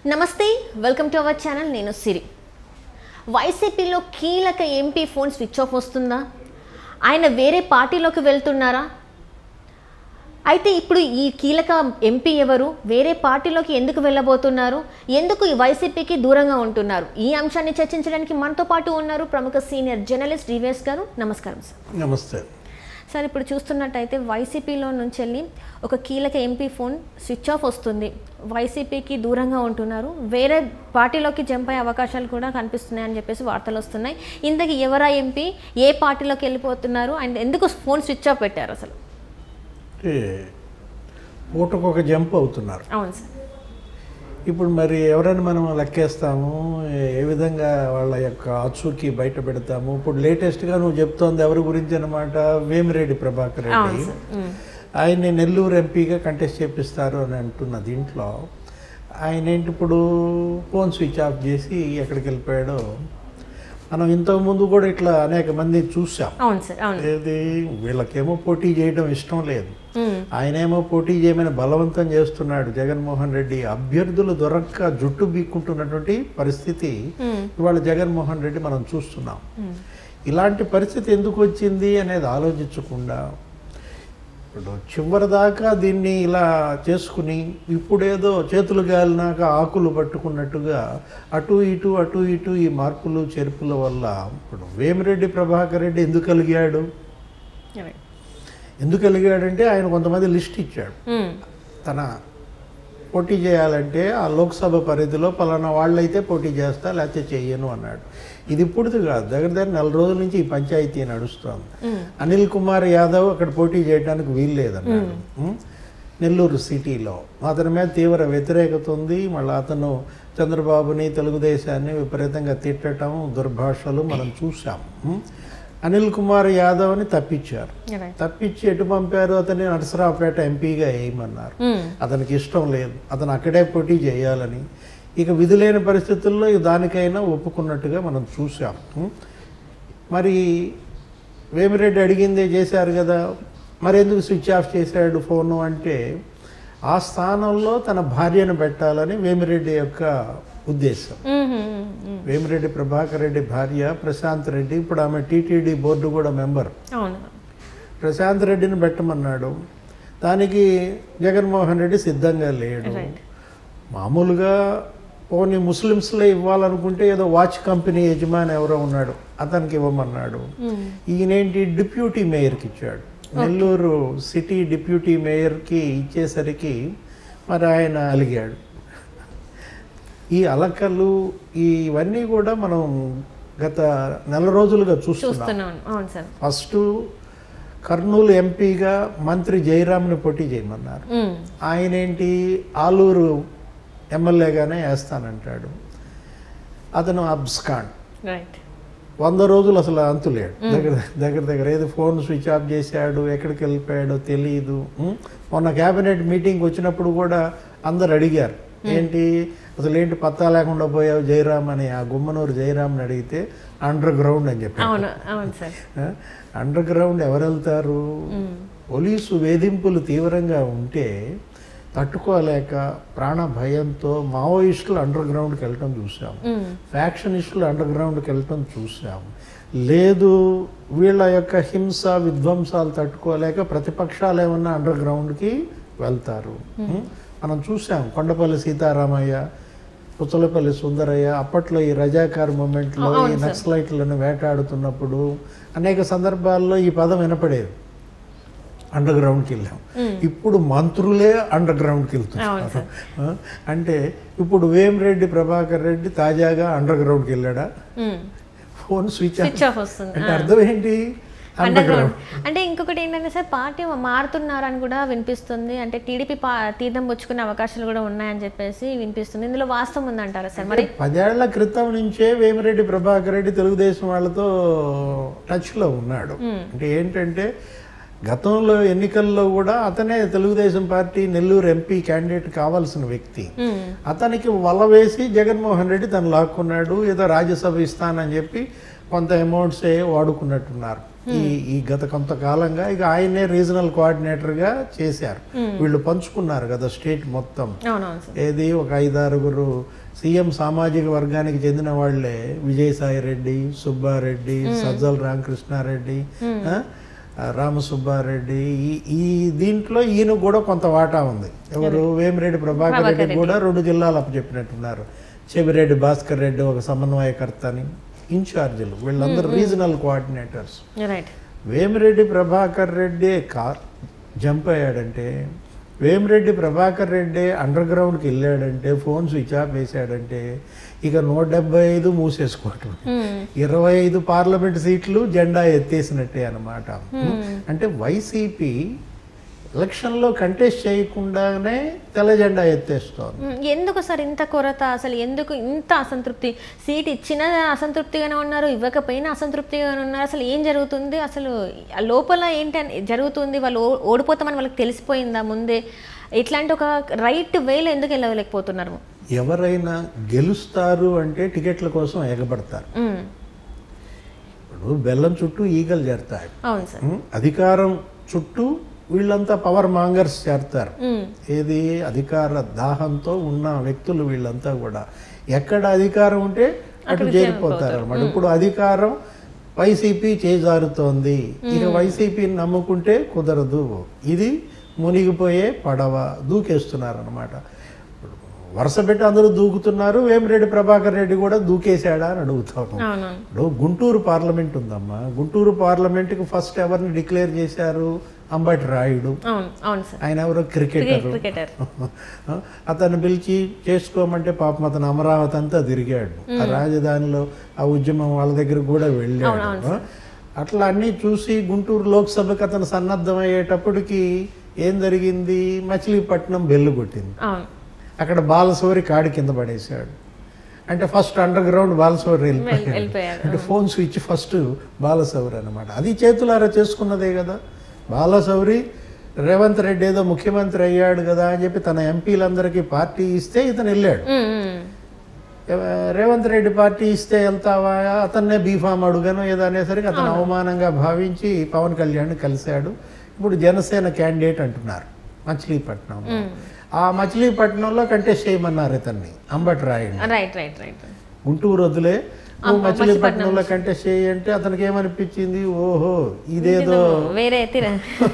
నమస్తే welcome to our channel నేను సిరి వైసీపీలో కీలక ఎంపీ ఫోన్ స్విచ్ ఆఫ్ వస్తుందా ఆయన వేరే పార్టీలోకి వెళ్తున్నారా అయితే ఇప్పుడు ఈ కీలక ఎంపీ ఎవరు వేరే పార్టీలోకి ఎందుకు వెళ్ళబోతున్నారు ఎందుకు ఈ వైసీపీకి దూరంగా ఉంటున్నారు ఈ అంశాన్ని చర్చించడానికి మనతో పాటు ఉన్నారు ప్రముఖ సీనియర్ జర్నలిస్ట్ డివిఎస్ గారు నమస్కారం సార్ నమస్తే సార్ ఇప్పుడు చూస్తున్నట్టయితే వైసీపీలో నుంచి వెళ్ళి ఒక కీలక ఎంపీ ఫోన్ స్విచ్ ఆఫ్ వస్తుంది వైసీపీకి దూరంగా ఉంటున్నారు వేరే పార్టీలోకి జంప్ అయ్యే అవకాశాలు కూడా కనిపిస్తున్నాయి అని చెప్పేసి వార్తలు వస్తున్నాయి ఇంతకీ ఎవరా ఎంపీ ఏ పార్టీలోకి వెళ్ళిపోతున్నారు అండ్ ఎందుకు ఫోన్ స్విచ్ ఆఫ్ పెట్టారు అసలు అంటే పూటకొక జంప్ అవుతున్నారు అవును సార్ ఇప్పుడు మరి ఎవరైనా మనం లెక్కేస్తాము ఏ- ఏ విధంగా వాళ్ళ యొక్క ఆచూకీ బయట పెడతాము ఇప్పుడు లేటెస్ట్గా నువ్వు చెప్తోంది ఎవరి గురించి అనమాట వేమిరెడ్డి ప్రభాకర్ అవును రెడ్డి సార్ ఉమ్. ఆయన్ని నెల్లూరు ఎంపీగా కంటెస్ట్ చేపిస్తారు అని అంటున్న దీంట్లో ఆయన ఏంటి ఇప్పుడు ఫోన్ స్విచ్ ఆఫ్ చేసి ఎక్కడికి వెళ్ళిపోయాడో మనం ఇంతకుముందు కూడా ఇట్లా అనేక మంది చూసాం అవును సార్ అవును ఏది వీళ్ళకేమో పోటీ చేయడం ఇష్టం లేదు ఉమ్. ఆయనేమో పోటీ చేయమని బలవంతం చేస్తున్నాడు జగన్మోహన్ రెడ్డి అభ్యర్థులు దొరక్క జుట్టు బీక్కుంటున్నటువంటి పరిస్థితి ఉమ్. ఇవాళ జగన్మోహన్ రెడ్డి మనం చూస్తున్నాం ఉమ్. ఇలాంటి పరిస్థితి ఎందుకు వచ్చింది అనేది ఆలోచించకుండా ఇప్పుడు చివరి దాకా దీన్ని ఇలా చేసుకుని ఇప్పుడేదో చేతులు గాలినాక ఆకులు పట్టుకున్నట్టుగా అటు ఇటు అటు ఇటు ఈ మార్పులు చేర్పుల వల్ల ఇప్పుడు వేమిరెడ్డి ప్రభాకర్ రెడ్డి ఎందుకు కలిగాడు Right. ఎందుకు కలిగాడంటే ఆయన కొంతమంది లిస్ట్ ఇచ్చాడు ఉమ్. తన పోటీ చేయాలంటే ఆ లోక్సభ పరిధిలో పలానా వాళ్ళైతే పోటీ చేస్తా లేకపోతే చెయ్యను అన్నాడు ఇది ఇప్పుడుది కాదు దగ్గర దగ్గర నెల రోజుల నుంచి ఈ పంచాయతీ నడుస్తోంది ఉమ్. అనిల్ కుమార్ యాదవ్ అక్కడ పోటీ చేయడానికి వీలు లేదన్నాడు ఉం? నెల్లూరు సిటీలో అతని మీద తీవ్ర వ్యతిరేకత ఉంది మళ్ళీ అతను చంద్రబాబుని తెలుగుదేశాన్ని విపరీతంగా తిట్టడం దుర్భాషలు మనం చూసాం ఉం? అనిల్ కుమార్ యాదవ్ని తప్పించారు Right. తప్పించి ఎటు పంపారు అతన్ని నరసరావుపేట ఎంపీగా వేయమన్నారు ఉమ్. అతనికి ఇష్టం లేదు అతను అక్కడే పోటీ చేయాలని ఇక విధులేని పరిస్థితుల్లో ఇక దానికైనా ఒప్పుకున్నట్టుగా మనం చూసాం ఉం? మరి వేమిరెడ్డి అడిగిందే చేశారు కదా మరి ఎందుకు స్విచ్ ఆఫ్ చేశాడు ఫోను అంటే ఆ స్థానంలో తన భార్యను పెట్టాలని వేమిరెడ్డి యొక్క ఉద్దేశం ఉమ్. ఉమ్. ఉమ్. వేమిరెడ్డి ప్రభాకర్ రెడ్డి భార్య ప్రశాంత్ రెడ్డి ఇప్పుడు ఆమె టీటీడీ బోర్డు కూడా మెంబర్ అవును ప్రశాంత్ రెడ్డిని పెట్టమన్నాడు దానికి జగన్మోహన్ రెడ్డి సిద్ధంగా లేడు రైట్ మామూలుగా పోనీ ముస్లిమ్స్లో ఇవ్వాలనుకుంటే ఏదో వాచ్ కంపెనీ యజమాని ఎవరో ఉన్నాడు అతనికి ఇవ్వమన్నాడు ఉమ్. ఈయనేంటి డిప్యూటీ మేయర్కి ఇచ్చాడు నెల్లూరు సిటీ డిప్యూటీ మేయర్కి ఇచ్చేసరికి మరి ఆయన అలిగాడు ఈ అలకలు ఈ ఇవన్నీ కూడా మనం గత నెల రోజులుగా చూస్తున్నాం చూస్తున్నాను అవును సార్ ఫస్ట్ కర్నూలు ఎంపీగా మంత్రి జయరాంని పోటీ చేయమన్నారు ఉమ్. ఆయన ఏంటి ఆలూరు ఎమ్మెల్యేగానే వేస్తానంటాడు అతను అబ్స్కాండ్ రైట్ వంద రోజులు అసలు అంతులేడు దగ్గర దగ్గర దగ్గర ఏది ఫోన్ స్విచ్ ఆఫ్ చేశాడు ఎక్కడికి వెళ్ళిపోయాడో తెలియదు ఉం? మొన్న క్యాబినెట్ మీటింగ్ వచ్చినప్పుడు కూడా అందరు అడిగారు ఏంటి అసలు ఏంటి పత్తా లేకుండా పోయావు జయరామ్ అని ఆ గుమ్మనూరు జయరామ్ని అడిగితే అండర్ గ్రౌండ్ అని చెప్పారు అవును అవును సార్ అండర్ గ్రౌండ్ ఎవరు వెళ్తారు ఉమ్. పోలీసు వేధింపులు తీవ్రంగా ఉంటే తట్టుకోలేక ప్రాణ భయంతో మావోయిస్టులు అండర్ గ్రౌండ్కి వెళ్ళటం చూసాం ఉమ్. ఫ్యాక్షనిస్టులు అండర్ గ్రౌండ్కి వెళ్ళటం చూసాం లేదు వీళ్ళ యొక్క హింస విధ్వంసాలు తట్టుకోలేక ప్రతిపక్షాలు ఏమన్నా అండర్ గ్రౌండ్కి వెళ్తారు ఉం? మనం చూసాం కొండపల్లి సీతారామయ్య పుచ్చలపల్లి సుందరయ్య అప్పట్లో ఈ రజాకార్ మూమెంట్లో అవును ఈ సార్. నక్సలైట్లను వేటాడుతున్నప్పుడు అనేక సందర్భాల్లో ఈ పదం వినపడేది అండర్ గ్రౌండ్కి వెళ్ళాం ఉమ్. ఇప్పుడు మంత్రులే అండర్ గ్రౌండ్కి అవును వెళ్తున్నారు సార్. ఆ? అంటే ఇప్పుడు వేమిరెడ్డి ప్రభాకర్ రెడ్డి తాజాగా అండర్ గ్రౌండ్కి వెళ్ళాడా ఉమ్. Phone switch off switch off వస్తుంది అంటే అర్థం ఏంటి అండర్ అండర్ గ్రౌండ్ గ్రౌండ్ అంటే ఇంకొకటి ఏంటంటే సార్ పార్టీ మారుతున్నారని కూడా వినిపిస్తుంది అంటే టీడీపీ పా తీర్థం పుచ్చుకునే అవకాశాలు కూడా ఉన్నాయని చెప్పేసి వినిపిస్తుంది ఇందులో వాస్తవం ఉందంటారా సార్ మరి పదేళ్ల క్రితం నుంచే వేమిరెడ్డి ప్రభాకర్ రెడ్డి తెలుగుదేశం వాళ్ళతో టచ్లో ఉన్నాడు అంటే ఏంటంటే గతంలో ఎన్నికల్లో కూడా అతనే Telugu Desam party Nellore MP candidate కావాల్సిన వ్యక్తి ఉమ్. అతనికి వల వేసి జగన్మోహన్ రెడ్డి తను లాక్కున్నాడు ఏదో రాజ్యసభ ఇస్తానని చెప్పి కొంత అమౌంట్స్ వాడుకున్నట్టున్నారు ఈ ఈ గత కొంతకాలంగా ఇక ఆయనే రీజనల్ కోఆర్డినేటర్గా చేశారు వీళ్ళు పంచుకున్నారు కదా స్టేట్ మొత్తం అవునవును సార్ ఏది ఒక ఐదారుగురు సీఎం సామాజిక వర్గానికి చెందిన వాళ్ళే విజయసాయి రెడ్డి సుబ్బారెడ్డి సజ్జల రామకృష్ణారెడ్డి ఆ, ఆ, రామసుబ్బారెడ్డి ఈ ఈ దీంట్లో ఈయన కూడా కొంత వాటా ఉంది ఎవరు వేమిరెడ్డి ప్రభాకర్ రెడ్డి కూడా రెండు జిల్లాలు అప్పచెప్పినట్టున్నారు చెవిరెడ్డి భాస్కర్ రెడ్డి ఒక సమన్వయకర్త అని ఇన్ఛార్జీలు వీళ్ళందరూ regional coordinators right Vemireddy Prabhakar Reddy car jump అయ్యాడంటే వేమిరెడ్డి ప్రభాకర్ రెడ్డి అండర్ గ్రౌండ్కి వెళ్ళాడంటే ఫోన్ స్విచ్ ఆఫ్ వేసాడంటే ఇక నూట డెబ్బై ఐదు మూసేసుకోవటం ఇరవై ఐదు పార్లమెంట్ సీట్లు జెండా ఎత్తేసినట్టే అనమాట అంటే వైసీపీ ఎలక్షన్లో కంటెస్ట్ చేయకుండానే తెల్ల జెండా ఎత్తేస్తోంది మ్మ్. ఎందుకు సార్ ఇంత కొరత అసలు ఎందుకు ఇంత అసంతృప్తి సీట్ ఇచ్చిన అసంతృప్తిగానే ఉన్నారు ఇవ్వకపోయినా అసంతృప్తిగానే ఉన్నారు అసలు ఏం జరుగుతుంది అసలు ఆ లోపల ఏంటి అని జరుగుతుంది వాళ్ళు ఓ- ఓడిపోతామని వాళ్ళకి తెలిసిపోయిందా ముందే ఇట్లాంటి ఒక రైట్ వేలో ఎందుకు వెళ్ళలేకపోతున్నారు ఎవరైనా గెలుస్తారు అంటే టికెట్ల కోసం ఎగబడతారు మ్మ్. ఇప్పుడు బెల్లం చుట్టూ ఈగలు చేరతాయి అవును సార్ ఉం? అధికారం చుట్టూ వీళ్ళంతా పవర్ మాంగర్స్ చేరతారు మ్మ్. ఏది అధికార దాహంతో ఉన్న వ్యక్తులు వీళ్ళంతా కూడా ఎక్కడ అధికారం ఉంటే అటు చేరిపోతారు అనమాట ఇప్పుడు అధికారం వైసీపీ చేజారుతోంది ఇక వైసీపీని నమ్ముకుంటే కుదరదు ఇది మునిగిపోయే పడవ దూకేస్తున్నారు అనమాట వరుస పెట్టి అందరూ దూకుతున్నారు వేమిరెడ్డి ప్రభాకర్ రెడ్డి కూడా దూకేశాడా అని అడుగుతాను అవును ఇప్పుడు గుంటూరు పార్లమెంట్ ఉందమ్మా గుంటూరు పార్లమెంట్కి ఫస్ట్ ఎవరిని డిక్లేర్ చేశారు అంబటి రాయుడు అవును అవును సార్ ఆయన ఎవరో క్రికెటర్ క్రికెటర్ అతను పిలిచి చేసుకోమంటే పాపం అతను అమరావతి అంతా తిరిగాడు ఆ రాజధానిలో ఆ ఉద్యమం వాళ్ళ దగ్గర కూడా వెళ్ళాడు అట్లా అన్నీ చూసి గుంటూరు లోక్సభకి అతను సన్నద్ధమయ్యేటప్పటికి ఏం జరిగింది మచిలీపట్నం బెల్లు కొట్టింది అవును అక్కడ బాలసౌరి కాడి కింద పడేశాడు అంటే ఫస్ట్ అండర్ గ్రౌండ్ బాలసౌరి వెళ్ళిపోయాడు వెళ్ళిపోయారు అంటే ఫోన్ స్విచ్ ఫస్ట్ బాలసౌరి అనమాట అది చేతులారా చేసుకున్నదే కదా బాలసౌరి రేవంత్ రెడ్డి ఏదో ముఖ్యమంత్రి అయ్యాడు కదా అని చెప్పి తన ఎంపీలందరికీ పార్టీ ఇస్తే ఇతను వెళ్ళాడు మ్మ్, మ్మ్. ఎవ- రేవంత్ రెడ్డి పార్టీ ఇస్తే వెళ్తావా అతన్నే బీఫామ్ అడుగాను ఏదో అనేసరికి అతను అవమానంగా భావించి పవన్ కళ్యాణ్ కలిశాడు ఇప్పుడు జనసేన క్యాండిడేట్ అంటున్నారు మచిలీపట్నం ఆ మచిలీపట్నంలో కంటెస్ట్ చేయమన్నారు ఇతన్ని Ambati Rayudu right right right Guntur వదిలే నువ్వు మచిలీపట్నంలో కంటెస్ట్ చేయి అంటే అతనికి ఏమనిపించింది ఓహో ఇదేదో వేరే తిర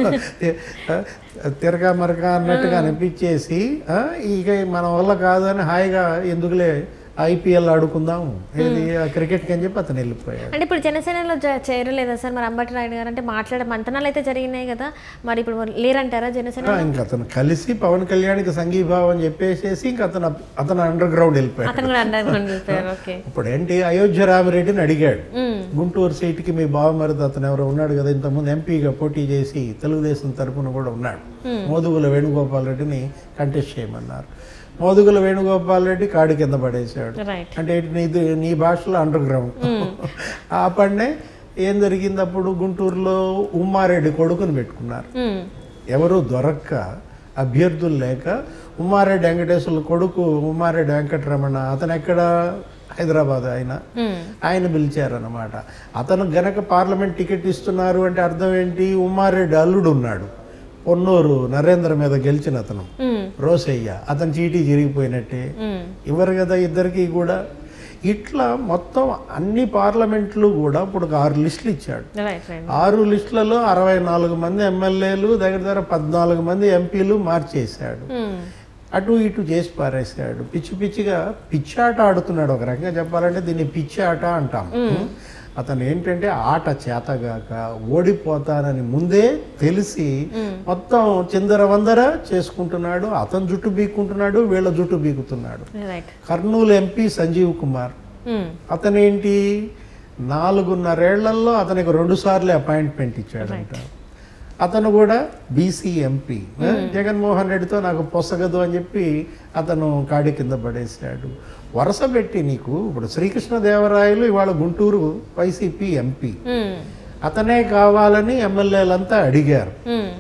తిరగా మరగా అన్నట్టుగా అనిపించేసి ఆ, ఇక మన వల్ల కాదు అని హాయిగా ఎందుకులే ఐపీఎల్ ఆడుకుందాం ఏది ఆ క్రికెట్కి అని చెప్పి అతను వెళ్ళిపోయాడు అంటే ఇప్పుడు జనసేనలో జ- చేరలేదా సార్ మరి అంబటి రాయుడు గారు అంటే మాట్లాడే మంతనాలు అయితే జరిగినాయి కదా మరి ఇప్పుడు లేరంటారా జనసేన ఆ, ఇంక అతను కలిసి పవన్ కళ్యాణ్కి సంఘీభావం చెప్పేసేసి ఇంక అతను అతను అండర్ గ్రౌండ్ వెళ్ళిపోయాడు అతను కూడా అండర్ వెళ్ళిపోయారు ఓకే ఇప్పుడు ఏంటి అయోధ్య రామిరెడ్డిని అడిగాడు గుంటూరు సీటుకి మీ బావమరిది అతను ఎవరో ఉన్నాడు కదా ఇంతకుముందు ఎంపీగా పోటీ చేసి తెలుగుదేశం తరపున కూడా ఉన్నాడు మోదుగుల వేణుగోపాల్ రెడ్డిని కంటెస్ట్ చేయమన్నారు మోదుగుల వేణుగోపాల్ రెడ్డి కాడి కింద పడేశాడు రైట్ అంటే ఏంటి నీది నీ భాషలో అండర్ గ్రౌండ్ ఆ పన్నే ఏం జరిగింది అప్పుడు గుంటూరులో ఉమ్మారెడ్డి కొడుకుని పెట్టుకున్నారు ఎవరు దొరక్క అభ్యర్థులు లేక ఉమ్మారెడ్డి వెంకటేశ్వర్ల కొడుకు ఉమ్మారెడ్డి వెంకటరమణ అతను ఎక్కడ హైదరాబాద్ ఆయన ఆయన పిలిచారనమాట అతను గనక పార్లమెంట్ టికెట్ ఇస్తున్నారు అంటే అర్థం ఏంటి ఉమ్మారెడ్డి అల్లుడు ఉన్నాడు పొన్నూరు నరేంద్ర మీద గెలిచిన అతను రోసయ్య అతని చీటీ జరిగిపోయినట్టే ఇవ్వరు కదా ఇద్దరికి కూడా ఇట్లా మొత్తం అన్ని పార్లమెంట్లు కూడా ఇప్పుడు ఒక ఆరు లిస్టులు ఇచ్చాడు రైట్ రైట్ ఆరు లిస్టులలో అరవై నాలుగు మంది ఎమ్మెల్యేలు దగ్గర దగ్గర పద్నాలుగు మంది ఎంపీలు మార్చేశాడు అటు ఇటు చేసి పారేశాడు పిచ్చి పిచ్చిగా పిచ్చాట ఆడుతున్నాడు ఒక రకంగా చెప్పాలంటే దీన్ని పిచ్చి ఆట అంటాం అతను ఏంటంటే ఆట చేతగాక ఓడిపోతానని ముందే తెలిసి మొత్తం చిందర వందర చేసుకుంటున్నాడు అతను జుట్టు బీక్కుంటున్నాడు వీళ్ళ జుట్టు బీకుతున్నాడు రైట్ కర్నూలు ఎంపీ సంజీవ్ కుమార్ అతనేంటి నాలుగున్నరేళ్లలో అతనికి రెండు సార్లు అపాయింట్మెంట్ ఇచ్చాడంట అతను కూడా బీసీ ఎంపీ జగన్మోహన్ రెడ్డితో నాకు పొసగదు అని చెప్పి అతను కాడి కింద పడేశాడు వరుస పెట్టి నీకు ఇప్పుడు శ్రీకృష్ణదేవరాయలు ఇవాళ గుంటూరు వైసీపీ ఎంపీ అతనే కావాలని ఎమ్మెల్యేలంతా అడిగారు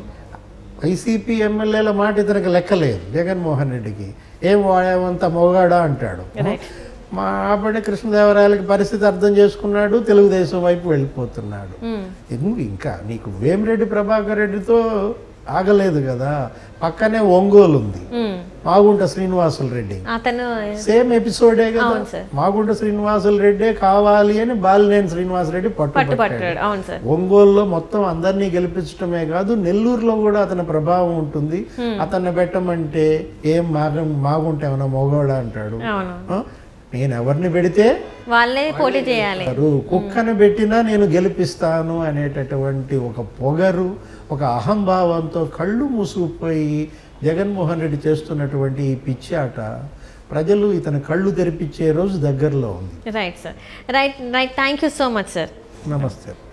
వైసీపీ ఎమ్మెల్యేల మాట ఇతనికి లెక్కలేదు జగన్మోహన్ రెడ్డికి ఏం వాడేవంత మొగాడా అంటాడు మా ఆపడే కృష్ణదేవరాయలకి పరిస్థితి అర్థం చేసుకున్నాడు తెలుగుదేశం వైపు వెళ్ళిపోతున్నాడు మ్మ్. ఎందుకు ఇంకా నీకు వేమిరెడ్డి ప్రభాకర్ రెడ్డితో ఆగలేదు కదా పక్కనే ఒంగోలు ఉంది మ్మ్. మాగుంట శ్రీనివాసులు రెడ్డి అతను సేమ్ ఎపిసోడే కదా అవును సార్. మాగుంట శ్రీనివాసులు రెడ్డే కావాలి అని బాలినేని శ్రీనివాసరెడ్డి పట్టుపట్టాడు పట్టుపట్టాడు అవును సార్ ఒంగోలులో మొత్తం అందరినీ గెలిపించడమే కాదు నెల్లూరులో కూడా అతని ప్రభావం ఉంటుంది అతన్ని పెట్టమంటే ఏం మాగ మాగుంటే ఏమన్నా మొగోడా అంటాడు అవును ఆ? నేను ఎవరిని పెడితే వాళ్ళే పోటీ చేయాలి వారు కుక్కను పెట్టినా నేను గెలిపిస్తాను అనేటటువంటి ఒక పొగరు ఒక అహంభావంతో కళ్ళు మూసుకుపోయి జగన్మోహన్ రెడ్డి చేస్తున్నటువంటి ఈ పిచ్చి ఆట ప్రజలు ఇతని కళ్ళు తెరిపించే రోజు దగ్గరలో ఉంది right sir right right thank you so much sir నమస్తే